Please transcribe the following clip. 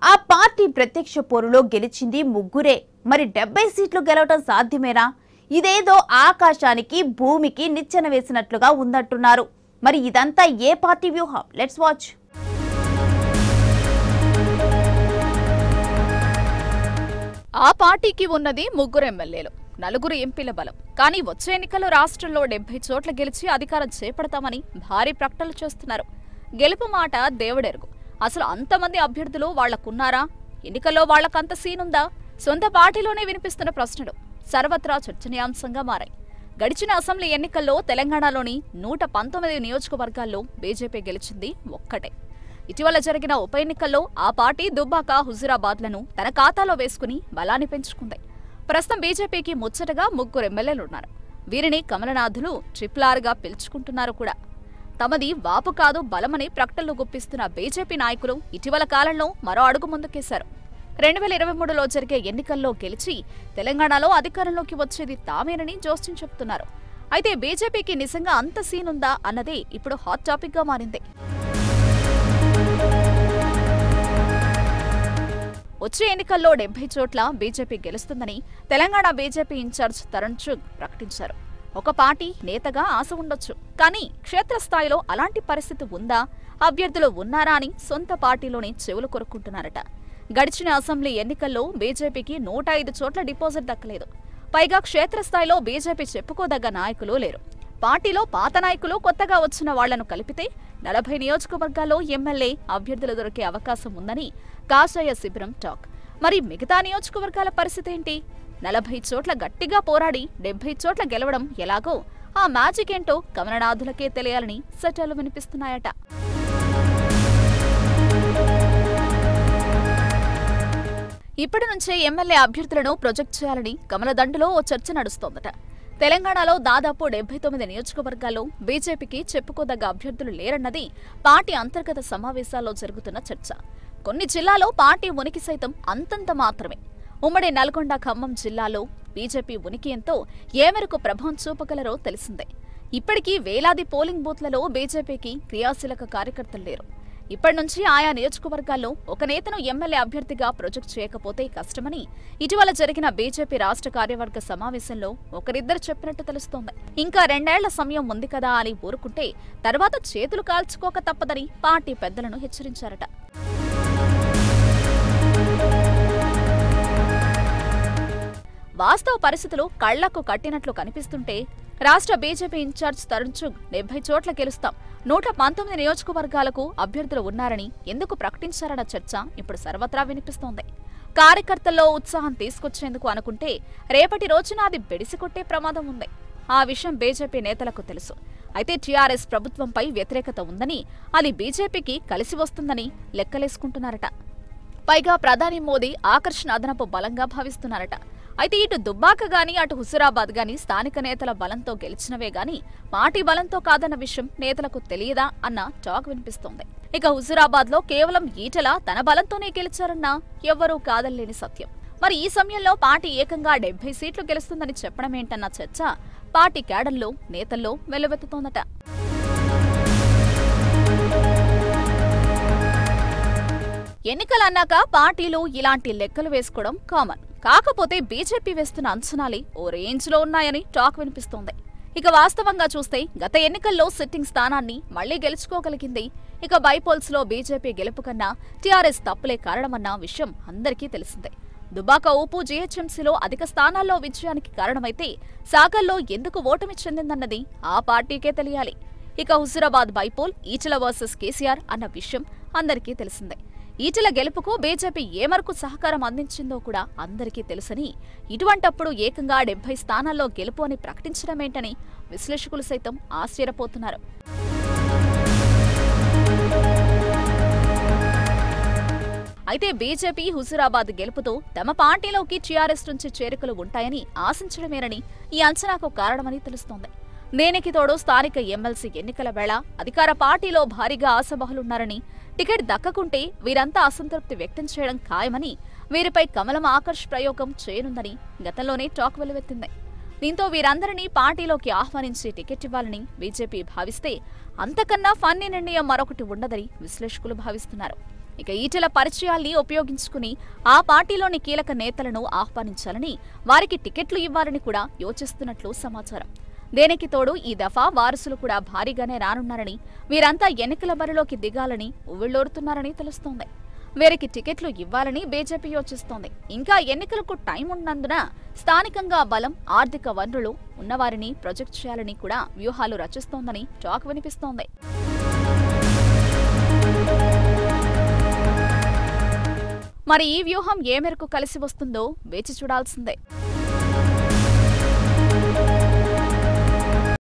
ఆ పార్టీ ప్రత్యక్ష పోరులో గెలిచింది ముగ్గురే మరి డెబ్బై సీట్లు గెలవటం సాధ్యమేనా ఇదేదో ఆకాశానికి భూమికి నిచ్చెన వేసినట్లుగా ఉందంటున్నారు మరి ఇదంతా ఏ పార్టీ వ్యూహం లెట్స్ వాచ్ ఆ పార్టీకి ఉన్నది ముగ్గురు ఎమ్మెల్యేలు నలుగురు ఎంపీల బలం కానీ వచ్చే ఎన్నికల్లో రాష్ట్రంలో డెబ్బై చోట్ల గెలిచి అధికారం చేపడతామని భారీ ప్రకటనలు చేస్తున్నారు గెలుపు మాట దేవుడెరుగు అసలు అంతమంది అభ్యర్థులు వాళ్లకున్నారా ఎన్నికల్లో వాళ్లకంత సీనుందా సొంత పార్టీలోనే వినిపిస్తున్న ప్రశ్నలు సర్వత్రా చర్చనీయాంశంగా మారాయి గడిచిన అసెంబ్లీ ఎన్నికల్లో తెలంగాణలోని నూట పంతొమ్మిది నియోజకవర్గాల్లో బీజేపీ గెలిచింది ఒక్కటే ఇటీవల జరిగిన ఉప ఎన్నికల్లో ఆ పార్టీ దుబ్బాక హుజురాబాద్లను తన ఖాతాలో వేసుకుని బలాన్ని పెంచుకుంది ప్రస్తుతం బీజేపీకి ముచ్చటగా ముగ్గురు ఎమ్మెల్యేలున్నారు వీరిని కమలనాథులు ట్రిప్లార్గా పిలుచుకుంటున్నారు కూడా తమది వాపు కాదు బలమని ప్రకటనలు గుప్పిస్తున్న బీజేపీ నాయకులు ఇటీవల కాలంలో మరో అడుగు ముందుకేశారు రెండు వేల ఇరవై మూడులో జరిగే ఎన్నికల్లో గెలిచి తెలంగాణలో అధికారంలోకి వచ్చేది తామేనని జోస్యం చెప్తున్నారు అయితే బీజేపీకి నిజంగా అంత సీనుందా అన్నదే ఇప్పుడు హాట్ టాపిక్ గా మారింది వచ్చే ఎన్నికల్లో డెబ్బై చోట్ల బీజేపీ గెలుస్తుందని తెలంగాణ బీజేపీ ఇన్ఛార్జ్ తరుణ్ చుగ్ ప్రకటించారు ఒక పార్టీ నేతగా ఆశ ఉండొచ్చు కానీ క్షేత్రస్థాయిలో అలాంటి పరిస్థితి ఉందా అభ్యర్థులు ఉన్నారా అని సొంత పార్టీలోనే చెవులు కొరుక్కుంటున్నారట గడిచిన అసెంబ్లీ ఎన్నికల్లో బీజేపీకి నూట ఐదు చోట్ల డిపాజిట్ దక్కలేదు పైగా క్షేత్రస్థాయిలో బీజేపీ చెప్పుకోదగ్గ నాయకులు లేరు పార్టీలో పాత నాయకులు కొత్తగా వచ్చిన వాళ్లను కలిపితే నలభై నియోజకవర్గాల్లో ఎమ్మెల్యే అభ్యర్థులు దొరికే అవకాశం ఉందని కాషాయ శిబిరం టాక్ మరి మిగతా నియోజకవర్గాల పరిస్థితి ఏంటి నలభై చోట్ల గట్టిగా పోరాడి డెబ్బై చోట్ల గెలవడం ఎలాగో ఆ మ్యాజిక్ ఏంటో కమలనాథులకే తెలియాలని సెటర్లు వినిపిస్తున్నాయట ఇప్పటి నుంచే ఎమ్మెల్యే అభ్యర్థులను ప్రొజెక్ట్ చేయాలని కమలదండులో ఓ చర్చ నడుస్తోందట తెలంగాణలో దాదాపు డెబ్బై తొమ్మిది నియోజకవర్గాల్లో బీజేపీకి చెప్పుకోదగ్గ అభ్యర్థులు లేరన్నది పార్టీ అంతర్గత సమావేశాల్లో జరుగుతున్న చర్చ కొన్ని జిల్లాలో పార్టీ ఉనికి సైతం అంతంత మాత్రమే ఉమ్మడి నల్గొండ ఖమ్మం జిల్లాలో బీజేపీ ఉనికి ఎంతో ఏ మేరకు ప్రభావం చూపగలరో తెలిసిందే ఇప్పటికీ వేలాది పోలింగ్ బూత్లలో బీజేపీకి క్రియాశీలక కార్యకర్తలు లేరు ఇప్పటి నుంచి ఆయా నియోజకవర్గాల్లో ఒక నేతను ఎమ్మెల్యే అభ్యర్థిగా ప్రొజెక్ట్ చేయకపోతే కష్టమని ఇటీవల జరిగిన బీజేపీ రాష్ట్ర కార్యవర్గ సమావేశంలో ఒకరిద్దరు చెప్పినట్టు తెలుస్తోంది ఇంకా రెండేళ్ల సమయం ఉంది కదా అని ఊరుకుంటే తర్వాత చేతులు కాల్చుకోక తప్పదని పార్టీ పెద్దలను హెచ్చరించారట వాస్తవ పరిస్థితులు కళ్లకు కట్టినట్లు కనిపిస్తుంటే రాష్ట్ర బీజేపీ ఇన్ఛార్జ్ తరుణ్ చుగ్ డెబ్బై చోట్ల గెలుస్తాం నూట పంతొమ్మిది నియోజకవర్గాలకు అభ్యర్థులు ఉన్నారని ఎందుకు ప్రకటించారన్న చర్చ ఇప్పుడు సర్వత్రా వినిపిస్తోంది కార్యకర్తల్లో ఉత్సాహం తీసుకొచ్చేందుకు అనుకుంటే రేపటి రోజున అది బెడిసికొట్టే ప్రమాదం ఉంది ఆ విషయం బీజేపీ నేతలకు తెలుసు అయితే టీఆర్ఎస్ ప్రభుత్వంపై వ్యతిరేకత ఉందని అది బీజేపీకి కలిసి వస్తుందని లెక్కలేసుకుంటున్నారట పైగా ప్రధాని మోదీ ఆకర్షణ అదనపు బలంగా భావిస్తున్నారట అయితే ఇటు దుబ్బాక గాని అటు హుజురాబాద్ గాని స్థానిక నేతల బలంతో గెలిచినవే గాని పార్టీ బలంతో కాదన్న విషయం నేతలకు తెలియదా అన్న టాక్ వినిపిస్తోంది ఇక హుజురాబాద్ లో కేవలం ఈటల తన బలంతోనే గెలిచారన్న ఎవ్వరూ కాదల్లేని సత్యం మరి ఈ సమయంలో పార్టీ ఏకంగా డెబ్బై సీట్లు గెలుస్తుందని చెప్పడమేంటన్న చర్చ పార్టీ క్యాడర్లో నేతల్లో వెల్లువెత్తుతోందట ఎన్నికలన్నాక పార్టీలు ఇలాంటి లెక్కలు వేసుకోవడం కామన్ కాకపోతే బీజేపీ వేస్తున్న అంచనాలే ఓ రేంజ్ లో ఉన్నాయని టాక్ వినిపిస్తోంది ఇక వాస్తవంగా చూస్తే గత ఎన్నికల్లో సిట్టింగ్ స్థానాన్ని మళ్లీ గెలుచుకోగలిగింది ఇక బైపోల్స్ లో బీజేపీ గెలుపు కన్నా టీఆర్ఎస్ తప్పులే కారణమన్న విషయం అందరికీ తెలిసిందే దుబాక ఊపు జీహెచ్ఎంసీలో అధిక స్థానాల్లో విజయానికి కారణమైతే సాగర్లో ఎందుకు ఓటమి చెందిందన్నది ఆ పార్టీకే తెలియాలి ఇక Huzurabad bypoll Eatala versus KCR అన్న విషయం అందరికీ తెలిసిందే ఈటల గెలుపుకు బీజేపీ ఏ మేరకు సహకారం అందించిందో కూడా అందరికీ తెలుసని ఇటువంటప్పుడు ఏకంగా డెబ్బై స్థానాల్లో గెలుపు అని ప్రకటించడమేంటని విశ్లేషకులు సైతం ఆశ్చర్యపోతున్నారు అయితే బీజేపీ హుజురాబాద్ గెలుపుతో తమ పార్టీలోకి టీఆర్ఎస్ నుంచి చేరికలు ఉంటాయని ఆశించడమేనని ఈ అంచనాకు కారణమని తెలుస్తోంది దేనికి తోడు స్థానిక ఎమ్మెల్సీ ఎన్నికల వేళ అధికార పార్టీలో భారీగా ఆశాబహులున్నారని టికెట్ దక్కకుంటే వీరంతా అసంతృప్తి వ్యక్తం చేయడం ఖాయమని వీరిపై కమలం ఆకర్ష్ ప్రయోగం చేయనుందని గతంలోనే టాక్ వెలువెత్తింది దీంతో వీరందరినీ పార్టీలోకి ఆహ్వానించి టికెట్ ఇవ్వాలని బీజేపీ భావిస్తే అంతకన్నా ఫన్నీ నిర్ణయం మరొకటి ఉండదని విశ్లేషకులు భావిస్తున్నారు ఇక ఈటెల పరిచయాల్ని ఉపయోగించుకుని ఆ పార్టీలోని కీలక నేతలను ఆహ్వానించాలని వారికి టికెట్లు ఇవ్వాలని కూడా యోచిస్తున్నట్లు సమాచారం దేనికి తోడు ఈ దఫా వారసులు కూడా భారీగానే రానున్నారని వీరంతా ఎన్నికల బరిలోకి దిగాలని ఉవ్విళ్లూరుతున్నారని తెలుస్తోంది వీరికి టికెట్లు ఇవ్వాలని బీజేపీ యోచిస్తోంది ఇంకా ఎన్నికలకు టైం ఉన్నందున స్థానికంగా బలం ఆర్థిక వనరులు ఉన్నవారిని ప్రొజెక్ట్ చేయాలని కూడా వ్యూహాలు రచిస్తోందని టాక్ వినిపిస్తోంది మరి ఈ వ్యూహం ఏ మేరకు కలిసి వస్తుందో వేచి చూడాల్సిందే